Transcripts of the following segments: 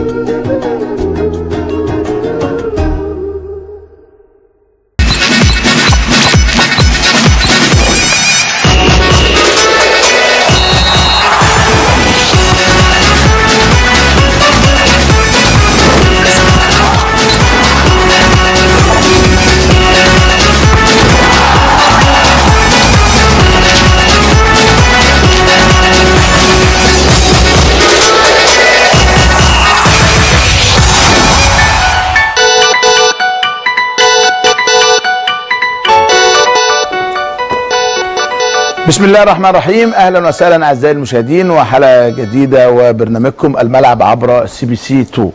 بسم الله الرحمن الرحيم اهلا وسهلا اعزائي المشاهدين وحلقه جديده وبرنامجكم الملعب عبر سي بي سي 2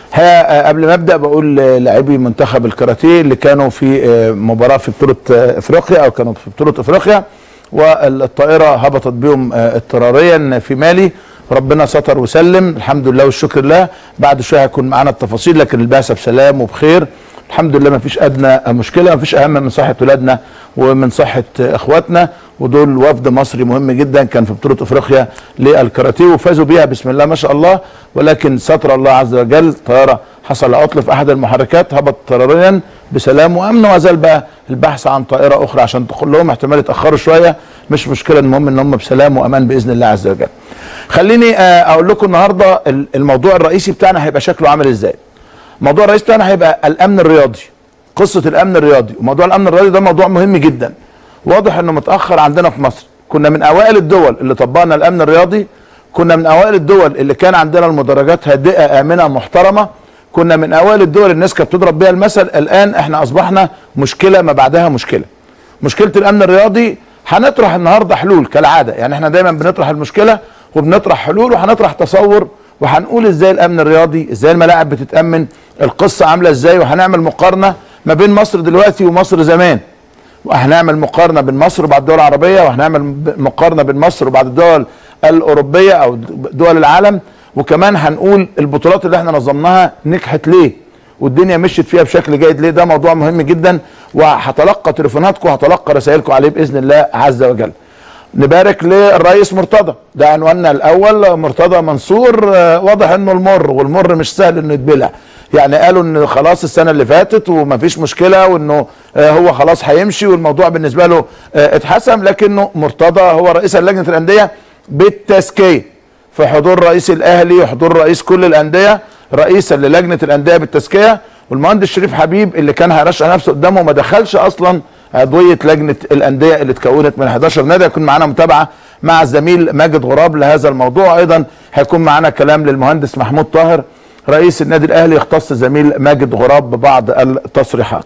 ها قبل ما ابدا بقول لاعبي منتخب الكاراتيه اللي كانوا في مباراه في بطوله افريقيا او كانوا في بطوله افريقيا والطائره هبطت بهم اضطراريا في مالي ربنا ستر وسلم الحمد لله والشكر لله بعد شويه هيكون معانا التفاصيل لكن البعثه بسلام وبخير الحمد لله ما فيش ادنى مشكله ما فيش اهم من صحه ولادنا ومن صحه اخواتنا ودول وفد مصري مهم جدا كان في بطوله افريقيا للكاراتيه وفازوا بيها بسم الله ما شاء الله ولكن ستر الله عز وجل طياره حصل عطل في احد المحركات هبط اضطراريا بسلام وامن وزال بقى البحث عن طائره اخرى عشان تقول لهم احتمال يتاخروا شويه مش مشكله المهم ان هم بسلام وامان باذن الله عز وجل. خليني اقول لكم النهارده الموضوع الرئيسي بتاعنا هيبقى شكله عامل ازاي. الموضوع الرئيسي بتاعنا هيبقى الامن الرياضي قصه الامن الرياضي وموضوع الامن الرياضي ده موضوع مهم جدا واضح انه متاخر عندنا في مصر كنا من اوائل الدول اللي طبقنا الامن الرياضي كنا من اوائل الدول اللي كان عندنا المدرجات هادئه امنه محترمه كنا من اوائل الدول الناس كانت بتضرب بيها المثل الان احنا اصبحنا مشكله ما بعدها مشكله مشكله الامن الرياضي هنطرح النهارده حلول كالعاده يعني احنا دايما بنطرح المشكله وبنطرح حلول وهنطرح تصور وهنقول ازاي الامن الرياضي ازاي الملاعب بتتامن القصه عامله ازاي وهنعمل مقارنه ما بين مصر دلوقتي ومصر زمان وهنعمل مقارنه بين مصر وبعض الدول العربيه وهنعمل مقارنه بين مصر وبعض الدول الاوروبيه او دول العالم وكمان هنقول البطولات اللي احنا نظمناها نجحت ليه والدنيا مشيت فيها بشكل جيد ليه ده موضوع مهم جدا وهتلقى تليفوناتكم وهتلقى رسائلكم عليه باذن الله عز وجل نبارك للرئيس مرتضى ده عنواننا الاول مرتضى منصور واضح انه المر والمر مش سهل انه يتبلع يعني قالوا ان خلاص السنه اللي فاتت ومفيش مشكله وانه هو خلاص هيمشي والموضوع بالنسبه له اتحسم لكنه مرتضى هو رئيس لجنه الانديه بالتزكيه في حضور رئيس الاهلي وحضور رئيس كل الانديه رئيسا للجنه الانديه بالتزكيه والمهندس شريف حبيب اللي كان هيرشح نفسه قدامه ما دخلش اصلا عضويه لجنه الانديه اللي اتكونت من 11 نادي هيكون معانا متابعه مع الزميل ماجد غراب لهذا الموضوع ايضا هيكون معانا كلام للمهندس محمود طاهر رئيس النادي الاهلي يختص زميل ماجد غراب ببعض التصريحات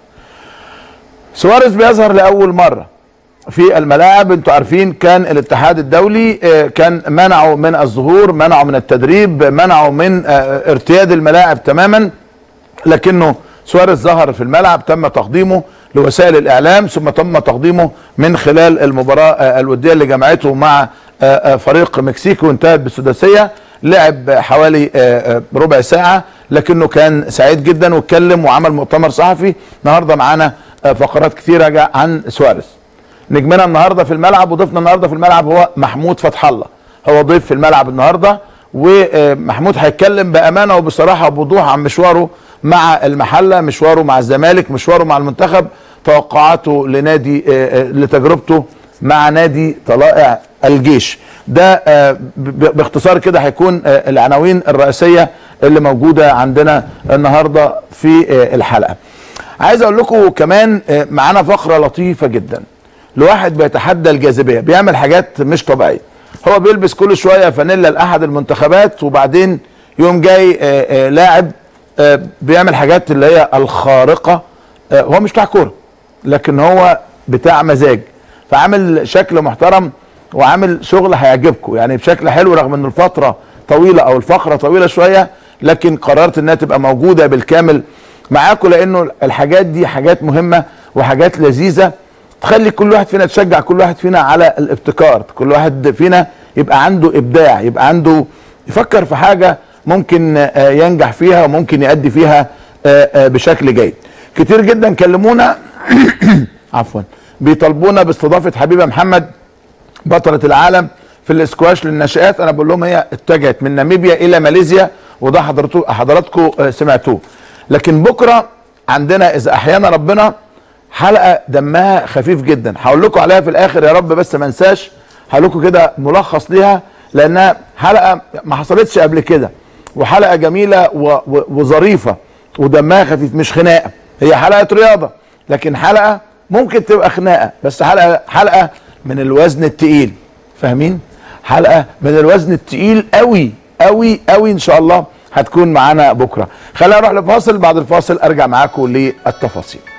سواريز بيظهر لاول مره في الملاعب انتوا عارفين كان الاتحاد الدولي كان منعه من الظهور منعه من التدريب منعه من ارتياد الملاعب تماما لكنه سواريز ظهر في الملعب تم تقديمه لوسائل الاعلام ثم تم تقديمه من خلال المباراه الوديه اللي جمعته مع فريق مكسيكي وانتهت بالسداسيه لعب حوالي ربع ساعه لكنه كان سعيد جدا واتكلم وعمل مؤتمر صحفي النهارده معانا فقرات كثيره عن سواريز نجمنا النهارده في الملعب وضيفنا النهارده في الملعب هو محمود فتح الله هو ضيف في الملعب النهارده ومحمود هيتكلم بامانه وبصراحه وبوضوح عن مشواره مع المحله مشواره مع الزمالك مشواره مع المنتخب توقعاته لنادي لتجربته مع نادي طلائع الجيش ده باختصار كده هيكون العناوين الرئيسيه اللي موجوده عندنا النهارده في الحلقه عايز اقول لكم كمان معانا فقره لطيفه جدا لواحد بيتحدى الجاذبيه بيعمل حاجات مش طبيعيه هو بيلبس كل شويه فانيلا لاحد المنتخبات وبعدين يوم جاي لاعب بيعمل حاجات اللي هي الخارقه هو مش بتاع كوره لكن هو بتاع مزاج فعامل شكل محترم وعامل شغل هيعجبكم يعني بشكل حلو رغم ان الفتره طويله او الفقره طويله شويه لكن قررت انها تبقى موجوده بالكامل معاكم لانه الحاجات دي حاجات مهمه وحاجات لذيذه تخلي كل واحد فينا تشجع كل واحد فينا على الابتكار كل واحد فينا يبقى عنده ابداع يبقى عنده يفكر في حاجه ممكن ينجح فيها وممكن يأدي فيها بشكل جيد كتير جدا كلمونا عفوا بيطالبونا باستضافه حبيبه محمد بطله العالم في الاسكواش للناشئات انا بقول لهم هي اتجهت من ناميبيا الى ماليزيا وده حضرتكم حضراتكم آه، سمعتوه لكن بكره عندنا اذا احيانا ربنا حلقه دمها خفيف جدا هقول لكم عليها في الاخر يا رب بس ما انساش هقول لكم كده ملخص ليها لانها حلقه ما حصلتش قبل كده وحلقه جميله و- و- وظريفه ودمها خفيف مش خناقه هي حلقه رياضه لكن حلقه ممكن تبقى خناقه بس حلقه حلقه من الوزن التقيل فاهمين حلقه من الوزن التقيل قوي قوي قوي ان شاء الله هتكون معانا بكره خلينا نروح لفاصل بعد الفاصل ارجع معاكم للتفاصيل